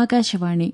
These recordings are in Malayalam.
ആകാശവാണി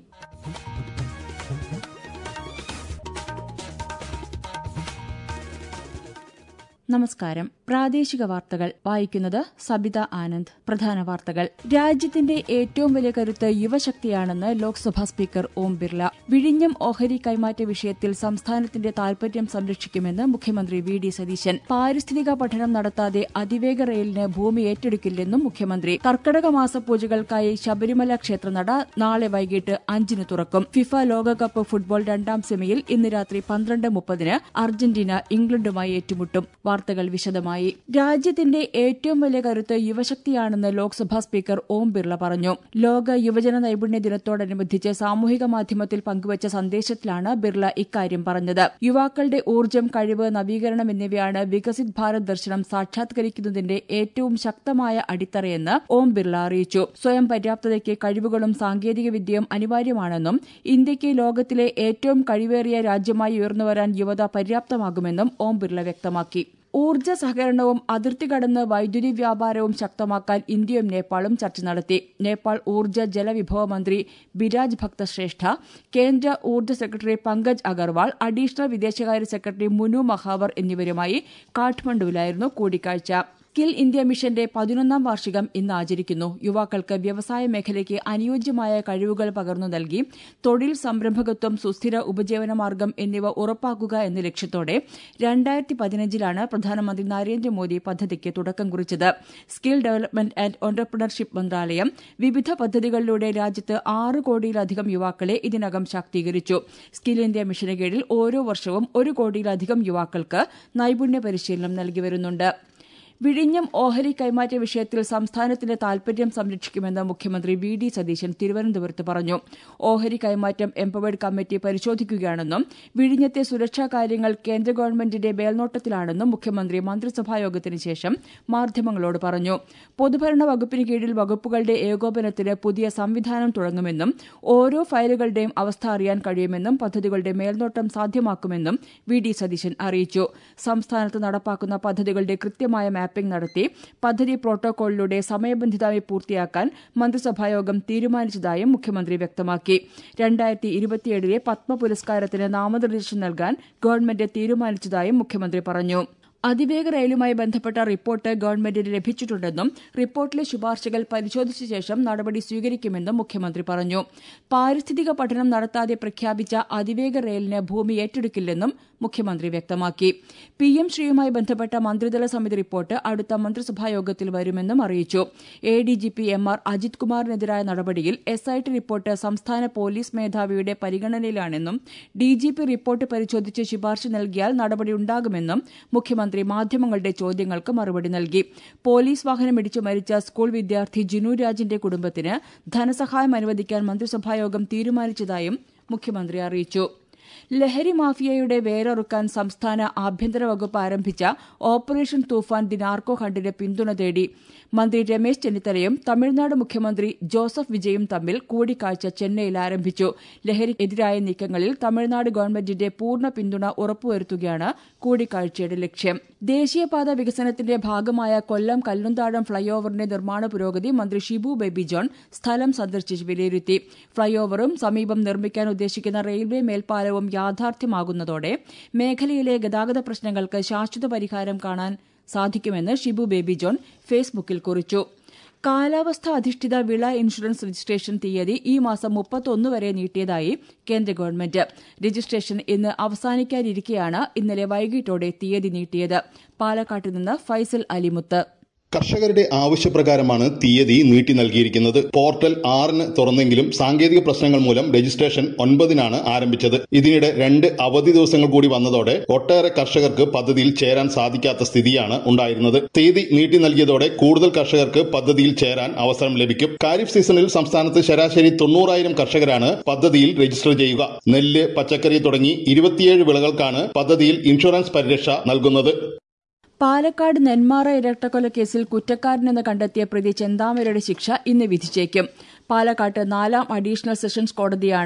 നമസ്കാരം പ്രാദേശിക വാർത്തകൾ വായിക്കുന്നത് സബിത ആനന്ദ് പ്രധാന വാർത്തകൾ രാജ്യത്തിന്റെ ഏറ്റവും വലിയ കരുത്ത് യുവശക്തിയാണെന്ന് ലോക്സഭാ സ്പീക്കർ ഓം ബിർല വിഴിഞ്ഞം ഓഹരി കൈമാറ്റ വിഷയത്തിൽ സംസ്ഥാനത്തിന്റെ താൽപര്യം സംരക്ഷിക്കുമെന്ന് മുഖ്യമന്ത്രി വി ഡി സതീശൻ പാരിസ്ഥിതിക പഠനം നടത്താതെ അതിവേഗ റെയിലിന് ഭൂമി ഏറ്റെടുക്കില്ലെന്നും മുഖ്യമന്ത്രി കർക്കടക മാസ പൂജകൾക്കായി ശബരിമല ക്ഷേത്രനട നാളെ വൈകിട്ട് അഞ്ചിന് തുറക്കും ഫിഫ ലോകകപ്പ് ഫുട്ബോൾ രണ്ടാം സെമിയിൽ ഇന്ന് രാത്രി പന്ത്രണ്ട് മുപ്പതിന് അർജന്റീന ഇംഗ്ലണ്ടുമായി ഏറ്റുമുട്ടും വാർത്തകൾ വിശദമായി രാജ്യത്തിന്റെ ഏറ്റവും വലിയ കരുത്ത് യുവശക്തിയാണെന്ന് ലോക്സഭാ സ്പീക്കർ ഓം ബിർള പറഞ്ഞു ലോക യുവജന നൈപുണ്യ ദിനത്തോടനുബന്ധിച്ച് സാമൂഹിക മാധ്യമത്തിൽ പങ്കുവച്ച സന്ദേശത്തിലാണ് ബിർള ഇക്കാര്യം പറഞ്ഞത് യുവാക്കളുടെ ഊർജ്ജം കഴിവ് നവീകരണം എന്നിവയാണ് വികസിത് ഭാരത് ദർശനം സാക്ഷാത്കരിക്കുന്നതിന്റെ ഏറ്റവും ശക്തമായ അടിത്തറയെന്ന് ഓം ബിർള അറിയിച്ചു സ്വയം പര്യാപ്തതയ്ക്ക് കഴിവുകളും സാങ്കേതികവിദ്യയും അനിവാര്യമാണെന്നും ഇന്ത്യയ്ക്ക് ലോകത്തിലെ ഏറ്റവും കഴിവേറിയ രാജ്യമായി ഉയർന്നുവരാൻ യുവത പര്യാപ്തമാകുമെന്നും ഓം ബിർള വ്യക്തമാക്കി ഊർജ്ജ സഹകരണവും അതിർത്തി കടന്ന് വൈദ്യുതി വ്യാപാരവും ശക്തമാക്കാൻ ഇന്ത്യയും നേപ്പാളും ചർച്ച നടത്തി നേപ്പാൾ ഊർജ്ജ ജലവിഭവ മന്ത്രി ബിരാജ് ഭക്തശ്രേഷ്ഠ കേന്ദ്ര ഊർജ്ജ സെക്രട്ടറി പങ്കജ് അഗർവാൾ അഡീഷണൽ വിദേശകാര്യ സെക്രട്ടറി മുനു മഹാവർ എന്നിവരുമായി കാഠ്മണ്ഡുവിലായിരുന്നു കൂടിക്കാഴ്ച സ്കിൽ ഇന്ത്യ മിഷന്റെ പതിനൊന്നാം വാർഷികം ഇന്ന് ആചരിക്കുന്നു യുവാക്കൾക്ക് വ്യവസായ മേഖലയ്ക്ക് അനുയോജ്യമായ കഴിവുകൾ പകർന്നു നൽകി തൊഴിൽ സംരംഭകത്വം സുസ്ഥിര ഉപജീവനമാർഗം എന്നിവ ഉറപ്പാക്കുക എന്ന ലക്ഷ്യത്തോടെ രണ്ടായിരത്തി പതിനഞ്ചിലാണ് പ്രധാനമന്ത്രി നരേന്ദ്രമോദി പദ്ധതിക്ക് തുടക്കം കുറിച്ചത് സ്കിൽ ഡെവലപ്മെന്റ് ആൻഡ് ഓന്റർപ്രണർഷിപ്പ് മന്ത്രാലയം വിവിധ പദ്ധതികളിലൂടെ രാജ്യത്ത് ആറ് കോടിയിലധികം യുവാക്കളെ ഇതിനകം ശാക്തീകരിച്ചു സ്കിൽ ഇന്ത്യ മിഷന് കീഴിൽ ഓരോ വർഷവും ഒരു കോടിയിലധികം യുവാക്കൾക്ക് നൈപുണ്യ പരിശീലനം നൽകി വരുന്നുണ്ട് വിഴിഞ്ഞം ഓഹരി കൈമാറ്റ വിഷയത്തിൽ സംസ്ഥാനത്തിന്റെ താൽപര്യം സംരക്ഷിക്കുമെന്ന് മുഖ്യമന്ത്രി വി ഡി സതീശൻ തിരുവനന്തപുരത്ത് പറഞ്ഞു ഓഹരി കൈമാറ്റം എംപവേർഡ് കമ്മിറ്റി പരിശോധിക്കുകയാണെന്നും വിഴിഞ്ഞത്തെ സുരക്ഷാ കാര്യങ്ങൾ കേന്ദ്ര ഗവൺമെന്റിന്റെ മേൽനോട്ടത്തിലാണെന്നും മുഖ്യമന്ത്രി മന്ത്രിസഭായോഗത്തിന് ശേഷം മാധ്യമങ്ങളോട് പറഞ്ഞു പൊതുഭരണ വകുപ്പിന് കീഴിൽ വകുപ്പുകളുടെ ഏകോപനത്തിന് പുതിയ സംവിധാനം തുടങ്ങുമെന്നും ഓരോ ഫയലുകളുടെയും അവസ്ഥ അറിയാൻ കഴിയുമെന്നും പദ്ധതികളുടെ മേൽനോട്ടം സാധ്യമാക്കുമെന്നും വി ഡി സതീശൻ അറിയിച്ചു സംസ്ഥാനത്ത് നടപ്പാക്കുന്ന പദ്ധതികളുടെ കൃത്യമായ മാപ്പിംഗ് നടത്തി പദ്ധതി പ്രോട്ടോകോളിലൂടെ സമയബന്ധിതമായി പൂർത്തിയാക്കാൻ മന്ത്രിസഭായോഗം തീരുമാനിച്ചതായും മുഖ്യമന്ത്രി വ്യക്തമാക്കി രണ്ടായിരത്തി ഇരുപത്തിയേഴിലെ പത്മ പുരസ്കാരത്തിന് നാമനിർദ്ദേശം നൽകാൻ ഗവൺമെന്റ് തീരുമാനിച്ചതായും മുഖ്യമന്ത്രി പറഞ്ഞു അതിവേഗ റെയിലുമായി ബന്ധപ്പെട്ട റിപ്പോർട്ട് ഗവൺമെന്റിന് ലഭിച്ചിട്ടുണ്ടെന്നും റിപ്പോർട്ടിലെ ശുപാർശകൾ പരിശോധിച്ച ശേഷം നടപടി സ്വീകരിക്കുമെന്നും മുഖ്യമന്ത്രി പറഞ്ഞു പാരിസ്ഥിതിക പഠനം നടത്താതെ പ്രഖ്യാപിച്ച അതിവേഗ റെയിലിന് ഭൂമി ഏറ്റെടുക്കില്ലെന്നും മുഖ്യമന്ത്രി വ്യക്തമാക്കി പി എം ശ്രീയുമായി ബന്ധപ്പെട്ട മന്ത്രിതല സമിതി റിപ്പോർട്ട് അടുത്ത മന്ത്രിസഭായോഗത്തിൽ വരുമെന്നും അറിയിച്ചു A D G P M R Ajith കുമാറിനെതിരായ നടപടിയിൽ എസ് ഐ ടി റിപ്പോർട്ട് സംസ്ഥാന പോലീസ് മേധാവിയുടെ പരിഗണനയിലാണെന്നും ഡി ജി പി റിപ്പോർട്ട് പരിശോധിച്ച് ശുപാർശ നൽകിയാൽ നടപടിയുണ്ടാകുമെന്നും മുഖ്യമന്ത്രി മന്ത്രി മാധ്യമങ്ങളുടെ ചോദ്യങ്ങൾക്ക് മറുപടി നൽകി പോലീസ് വാഹനം ഇടിച്ചു മരിച്ച സ്കൂൾ വിദ്യാർത്ഥി ജിനു രാജിന്റെ കുടുംബത്തിന് ധനസഹായം അനുവദിക്കാൻ മന്ത്രിസഭായോഗം തീരുമാനിച്ചതായും മുഖ്യമന്ത്രി അറിയിച്ചു ലഹരി മാഫിയയുടെ വേരറുക്കാൻ സംസ്ഥാന ആഭ്യന്തര വകുപ്പ് ആരംഭിച്ച ഓപ്പറേഷൻ തൂഫാൻ ദി നാർക്കോ ഹണ്ടിന് പിന്തുണ തേടി മന്ത്രി രമേശ് ചെന്നിത്തലയും തമിഴ്നാട് മുഖ്യമന്ത്രി ജോസഫ് വിജയും തമ്മിൽ കൂടിക്കാഴ്ച ചെന്നൈയിൽ ആരംഭിച്ചു ലഹരിക്കെതിരായ നീക്കങ്ങളിൽ തമിഴ്നാട് ഗവൺമെന്റിന്റെ പൂർണ്ണ പിന്തുണ ഉറപ്പുവരുത്തുകയാണ് കൂടിക്കാഴ്ചയുടെ ലക്ഷ്യം ദേശീയപാത വികസനത്തിന്റെ ഭാഗമായ കൊല്ലം കല്ലുന്താഴം ഫ്ളൈഓവറിന്റെ നിർമ്മാണ പുരോഗതി മന്ത്രി ഷിബു ബേബി ജോൺ സ്ഥലം സന്ദർശിച്ച് വിലയിരുത്തി ഫ്ളൈഓവറും സമീപം നിർമ്മിക്കാൻ ഉദ്ദേശിക്കുന്ന റെയിൽവേ മേൽപ്പാലവും യാഥാർത്ഥ്യമാകുന്നതോടെ മേഖലയിലെ ഗതാഗത പ്രശ്നങ്ങൾക്ക് ശാശ്വത പരിഹാരം കാണാൻ സാധിക്കുമെന്ന് ഷിബു ബേബി ജോൺ ഫേസ്ബുക്കിൽ കുറിച്ചു കാലാവസ്ഥ അധിഷ്ഠിത വിള ഇൻഷുറൻസ് രജിസ്ട്രേഷൻ തീയതി ഈ മാസം മുപ്പത്തൊന്ന് വരെ നീട്ടിയതായി കേന്ദ്ര ഗവൺമെന്റ് രജിസ്ട്രേഷൻ ഇന്ന് അവസാനിക്കാനിരിക്കെയാണ് ഇന്നലെ വൈകിട്ടോടെ തീയതി നീട്ടിയത് പാലക്കാട്ട് നിന്ന് ഫൈസൽ അലിമുത്ത് കർഷകരുടെ ആവശ്യപ്രകാരമാണ് തീയതി നീട്ടി നൽകിയിരിക്കുന്നത് പോർട്ടൽ ആറിന് തുറന്നെങ്കിലും സാങ്കേതിക പ്രശ്നങ്ങൾ മൂലം രജിസ്ട്രേഷൻ ഒൻപതിനാണ് ആരംഭിച്ചത് ഇതിനിടെ രണ്ട് അവധി ദിവസങ്ങൾ കൂടി വന്നതോടെ ഒട്ടേറെ കർഷകർക്ക് പദ്ധതിയിൽ ചേരാൻ സാധിക്കാത്ത സ്ഥിതിയാണ് ഉണ്ടായിരുന്നത് തീയതി നീട്ടി നൽകിയതോടെ കൂടുതൽ കർഷകർക്ക് പദ്ധതിയിൽ ചേരാൻ അവസരം ലഭിക്കും ഖാരിഫ് സീസണിൽ സംസ്ഥാനത്ത് ശരാശരി തൊണ്ണൂറായിരം കർഷകരാണ് പദ്ധതിയിൽ രജിസ്റ്റർ ചെയ്യുക നെല്ല് പച്ചക്കറി തുടങ്ങി ഇരുപത്തിയേഴ് വിളകൾക്കാണ് പദ്ധതിയിൽ ഇൻഷുറൻസ് പരിരക്ഷ നൽകുന്നത് പാലക്കാട് നെന്മാറ ഇരട്ടക്കൊലക്കേസിൽ കുറ്റക്കാരനെന്ന് കണ്ടെത്തിയ പ്രതി ചെന്താമരയുടെ ശിക്ഷ ഇന്ന് വിധിച്ചേക്കും പാലക്കാട്ട് നാലാം അഡീഷണൽ സെഷൻസ് കോടതിയാണ്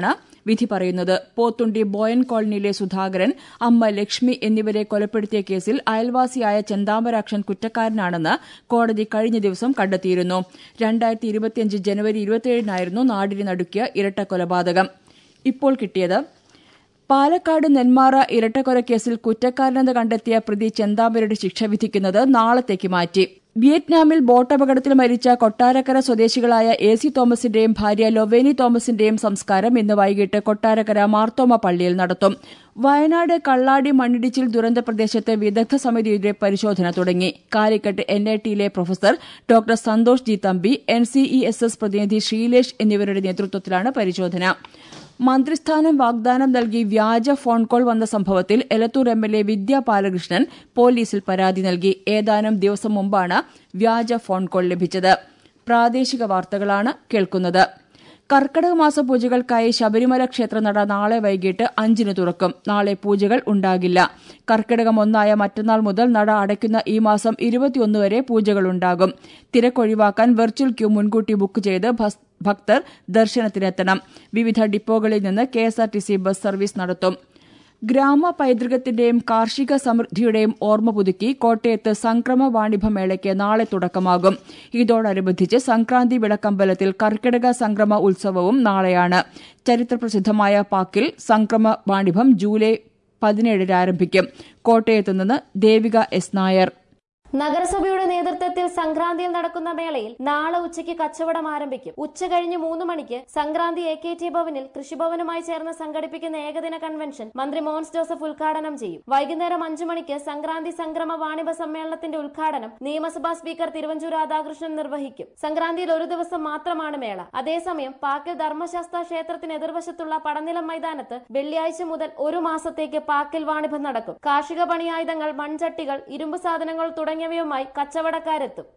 വിധി പറയുന്നത് പോത്തുണ്ടി ബോയൻ കോളനിയിലെ സുധാകരൻ അമ്മ ലക്ഷ്മി എന്നിവരെ കൊലപ്പെടുത്തിയ കേസിൽ അയൽവാസിയായ ചെന്താമരാക്ഷൻ കുറ്റക്കാരനാണെന്ന് കോടതി കഴിഞ്ഞ ദിവസം കണ്ടെത്തിയിരുന്നു രണ്ടായിരത്തി ഇരുപത്തിയഞ്ച് ജനുവരി ഇരുപത്തിയേഴിനായിരുന്നു നാടിന് നടുക്കിയ ഇരട്ട കൊലപാതകം ഇപ്പോൾ കിട്ടിയത് പാലക്കാട് നെന്മാറ ഇരട്ടക്കൊലക്കേസിൽ കുറ്റക്കാരനെന്ന് കണ്ടെത്തിയ പ്രതി ചെന്താമരയുടെ ശിക്ഷ വിധിക്കുന്നത് നാളത്തേക്ക് മാറ്റി വിയറ്റ്നാമിൽ ബോട്ടപകടത്തിൽ മരിച്ച കൊട്ടാരക്കര സ്വദേശികളായ എ സി തോമസിന്റെയും ഭാര്യ ലൊവേനി തോമസിന്റെയും സംസ്കാരം ഇന്ന് വൈകിട്ട് കൊട്ടാരക്കര മാർത്തോമ പള്ളിയിൽ നടത്തും വയനാട് കള്ളാടി മണ്ണിടിച്ചിൽ ദുരന്ത പ്രദേശത്ത് വിദഗ്ധ സമിതിയുടെ പരിശോധന തുടങ്ങി കാലിക്കറ്റ് എൻ ഐ ടിയിലെ professor doctor Santhosh G Thampi N C E S S പ്രതിനിധി ശ്രീലേഷ് എന്നിവരുടെ നേതൃത്വത്തിലാണ് പരിശോധന മന്ത്രിസ്ഥാനം വാഗ്ദാനം നൽകി വ്യാജ ഫോൺ കോൾ വന്ന സംഭവത്തിൽ Elathur M L A Vidya Balakrishnan പോലീസിൽ പരാതി നൽകി ഏതാനും ദിവസം മുമ്പാണ് വ്യാജ ഫോൺ കോൾ ലഭിച്ചത് പ്രാദേശിക വാർത്തകളാണ് കേൾക്കുന്നത് കർക്കടക മാസ പൂജകൾക്കായി ശബരിമല ക്ഷേത്രനട നാളെ വൈകിട്ട് അഞ്ചിന് തുറക്കും നാളെ പൂജകൾ ഉണ്ടാകില്ല കർക്കിടകം ഒന്നായ മറ്റന്നാൾ മുതൽ നട അടയ്ക്കുന്ന ഈ മാസം ഇരുപത്തിയൊന്ന് വരെ പൂജകളുണ്ടാകും തിരക്കൊഴിവാക്കാൻ വെർച്വൽ ക്യൂ മുൻകൂട്ടി ബുക്ക് ചെയ്ത് ഭക്തർ ദർശനത്തിനെത്തണം വിവിധ ഡിപ്പോകളിൽ നിന്ന് കെഎസ്ആർടിസി ബസ് സർവീസ് നടത്തും ഗ്രാമ പൈതൃകത്തിന്റെയും കാർഷിക സമൃദ്ധിയുടെയും ഓർമ്മ പുതുക്കി കോട്ടയത്ത് സംക്രമ വാണിഭ മേളയ്ക്ക് നാളെ തുടക്കമാകും ഇതോടനുബന്ധിച്ച് സംക്രാന്തി വിളക്കമ്പലത്തിൽ കർക്കിടക സംക്രമ ഉത്സവവും നാളെയാണ് ചരിത്രപ്രസിദ്ധമായ പാക്കിൽ സംക്രമ വാണിഭം ജൂലൈ പതിനേഴിന് ആരംഭിക്കും കോട്ടയത്ത് നിന്ന് ദേവിക എസ് നായർ നഗരസഭയുടെ നേതൃത്വത്തിൽ സംക്രാന്തിയിൽ നടക്കുന്ന മേളയിൽ നാളെ ഉച്ചയ്ക്ക് കച്ചവടം ആരംഭിക്കും ഉച്ച കഴിഞ്ഞ് മൂന്ന് മണിക്ക് സംക്രാന്തി എ കെ ടി ഭവനിൽ കൃഷിഭവനുമായി ചേർന്ന് സംഘടിപ്പിക്കുന്ന ഏകദിന കൺവെൻഷൻ മന്ത്രി മോൻസ് ജോസഫ് ഉദ്ഘാടനം ചെയ്യും വൈകുന്നേരം അഞ്ചു മണിക്ക് സംക്രാന്തി സംക്രമ വാണിഭ സമ്മേളനത്തിന്റെ ഉദ്ഘാടനം നിയമസഭാ സ്പീക്കർ തിരുവഞ്ചൂർ രാധാകൃഷ്ണൻ നിർവഹിക്കും സംക്രാന്തിയിൽ ഒരു ദിവസം മാത്രമാണ് മേള അതേസമയം പാക്കിൽ ധർമ്മശാസ്ത്ര ക്ഷേത്രത്തിന് എതിർവശത്തുള്ള പടനിലം മൈതാനത്ത് വെള്ളിയാഴ്ച മുതൽ ഒരു മാസത്തേക്ക് പാക്കിൽ വാണിഭം നടക്കും കാർഷിക പണിയായുധങ്ങൾ മൺചട്ടികൾ ഇരുമ്പ് സാധനങ്ങൾ തുടങ്ങിയ തുടങ്ങിയവയുമായി കച്ചവടക്കാരെത്തും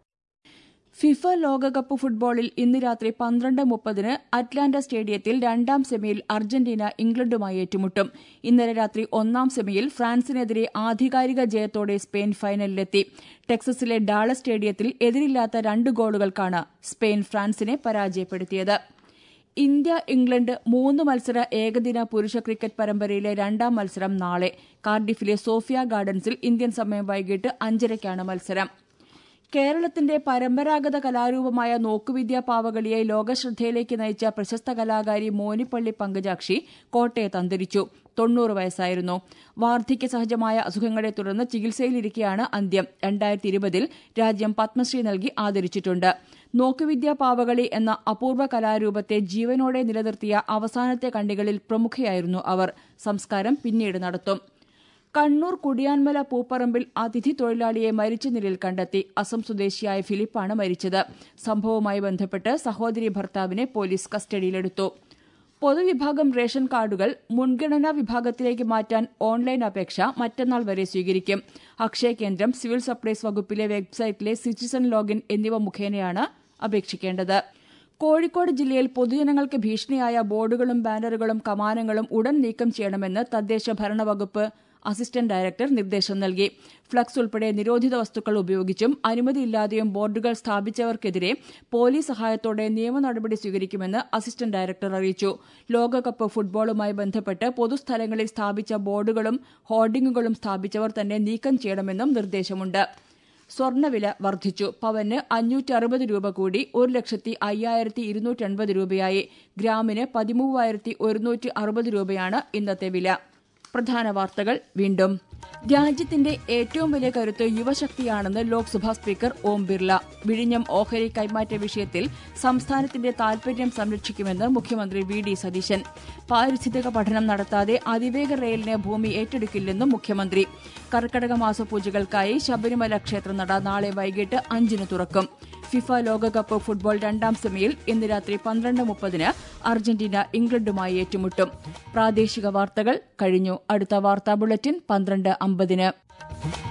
ഫിഫ ലോകകപ്പ് ഫുട്ബോളിൽ ഇന്ന് രാത്രി പന്ത്രണ്ട് മുപ്പതിന് അറ്റ്ലാന്റ സ്റ്റേഡിയത്തിൽ രണ്ടാം സെമിയിൽ അർജന്റീന ഇംഗ്ലണ്ടുമായി ഏറ്റുമുട്ടും ഇന്നലെ രാത്രി ഒന്നാം സെമിയിൽ ഫ്രാൻസിനെതിരെ ആധികാരിക ജയത്തോടെ സ്പെയിൻ ഫൈനലിലെത്തി ടെക്സസിലെ ഡാള സ്റ്റേഡിയത്തിൽ എതിരില്ലാത്ത രണ്ട് ഗോളുകൾക്കാണ് സ്പെയിൻ ഫ്രാൻസിനെ പരാജയപ്പെടുത്തിയത് ഇന്ത്യ ഇംഗ്ലണ്ട് മൂന്ന് മത്സര ഏകദിന പുരുഷ ക്രിക്കറ്റ് പരമ്പരയിലെ രണ്ടാം മത്സരം നാളെ കാർഡിഫിലെ സോഫിയ ഗാർഡൻസിൽ ഇന്ത്യൻ സമയം വൈകിട്ട് അഞ്ചരയ്ക്കാണ് മത്സരം കേരളത്തിന്റെ പരമ്പരാഗത കലാരൂപമായ നോക്കുവിദ്യ പാവകളിയെ ലോകശ്രദ്ധയിലേക്ക് നയിച്ച പ്രശസ്ത കലാകാരി മോനിപ്പള്ളി പങ്കജാക്ഷി കോട്ടയത്ത് അന്തരിച്ചു തൊണ്ണൂറ് വയസ്സായിരുന്നു വാർദ്ധക്യ സഹജമായ അസുഖങ്ങളെ തുടർന്ന് ചികിത്സയിലിരിക്കെയാണ് അന്ത്യം രണ്ടായിരത്തി ഇരുപതിൽ രാജ്യം പത്മശ്രീ നൽകി ആദരിച്ചിട്ടുണ്ട് നോക്കുവിദ്യ പാവകളി എന്ന അപൂർവ കലാരൂപത്തെ ജീവനോടെ നിലനിർത്തിയ അവസാനത്തെ കണ്ണികളിൽ പ്രമുഖയായിരുന്നു അവർ സംസ്കാരം പിന്നീട് നടത്തും കണ്ണൂർ കുടിയാൻമല പൂപ്പറമ്പിൽ അതിഥി തൊഴിലാളിയെ മരിച്ച നിലയിൽ കണ്ടെത്തി അസം സ്വദേശിയായ ഫിലിപ്പാണ് മരിച്ചത് സംഭവവുമായി ബന്ധപ്പെട്ട് സഹോദരി ഭർത്താവിനെ പോലീസ് കസ്റ്റഡിയിലെടുത്തു പൊതുവിഭാഗം റേഷൻ കാർഡുകൾ മുൻഗണനാ വിഭാഗത്തിലേക്ക് മാറ്റാൻ ഓൺലൈൻ അപേക്ഷ മറ്റന്നാൾ വരെ സ്വീകരിക്കും അക്ഷയ കേന്ദ്രം സിവിൽ സപ്ലൈസ് വകുപ്പിലെ വെബ്സൈറ്റിലെ സിറ്റിസൺ ലോഗിൻ എന്നിവ മുഖേനയാണ് അപേക്ഷിക്കേണ്ടത് കോഴിക്കോട് ജില്ലയിൽ പൊതുജനങ്ങൾക്ക് ഭീഷണിയായ ബോർഡുകളും ബാനറുകളും കമാനങ്ങളും ഉടൻ നീക്കം ചെയ്യണമെന്ന് തദ്ദേശ ഭരണവകുപ്പ് അസിസ്റ്റന്റ് ഡയറക്ടർ നിർദ്ദേശം നൽകി ഫ്ളക്സ് ഉൾപ്പെടെ നിരോധിത വസ്തുക്കൾ ഉപയോഗിച്ചും അനുമതിയില്ലാതെയും ബോർഡുകൾ സ്ഥാപിച്ചവർക്കെതിരെ പോലീസ് സഹായത്തോടെ നിയമ നടപടി സ്വീകരിക്കുമെന്ന് അസിസ്റ്റന്റ് ഡയറക്ടർ അറിയിച്ചു ലോകകപ്പ് ഫുട്ബോളുമായി ബന്ധപ്പെട്ട് പൊതുസ്ഥലങ്ങളിൽ സ്ഥാപിച്ച ബോർഡുകളും ഹോർഡിംഗുകളും സ്ഥാപിച്ചവർ തന്നെ നീക്കം ചെയ്യണമെന്നും നിർദ്ദേശമുണ്ട് സ്വർണ്ണവില വർദ്ധിച്ചു പവന് അഞ്ഞൂറ്റി അറുപത് രൂപ കൂടി ഒരു ലക്ഷത്തി അയ്യായിരത്തി ഇരുന്നൂറ്റി അൻപത് രൂപയായി ഗ്രാമിന് പതിമൂവായിരത്തി ഒരുന്നൂറ്റി അറുപത് രൂപയാണ് ഇന്നത്തെ വില പ്രധാന വാർത്തകൾ വീണ്ടും രാജ്യത്തിന്റെ ഏറ്റവും വലിയ കരുത്ത് യുവശക്തിയാണെന്ന് ലോക്സഭാ സ്പീക്കർ ഓം ബിർല വിഴിഞ്ഞം ഓഹരി കൈമാറ്റ വിഷയത്തിൽ സംസ്ഥാനത്തിന്റെ താൽപര്യം സംരക്ഷിക്കുമെന്ന് മുഖ്യമന്ത്രി വി ഡി സതീശൻ പാരിസ്ഥിതിക പഠനം നടത്താതെ അതിവേഗ റെയിലിന് ഭൂമി ഏറ്റെടുക്കില്ലെന്നും മുഖ്യമന്ത്രി കർക്കടക മാസ പൂജകൾക്കായി ശബരിമല ക്ഷേത്രനട നാളെ വൈകിട്ട് അഞ്ചിന് തുറക്കും ഫിഫ ലോകകപ്പ് ഫുട്ബോൾ രണ്ടാം സെമിയിൽ ഇന്ന് രാത്രി പന്ത്രണ്ട് മുപ്പതിന് അർജന്റീന ഇംഗ്ലണ്ടുമായി ഏറ്റുമുട്ടും പ്രാദേശിക വാർത്തകൾ കഴിഞ്ഞു അടുത്ത വാർത്താ ബുള്ളറ്റിൻ പന്ത്രണ്ട് അമ്പതിന്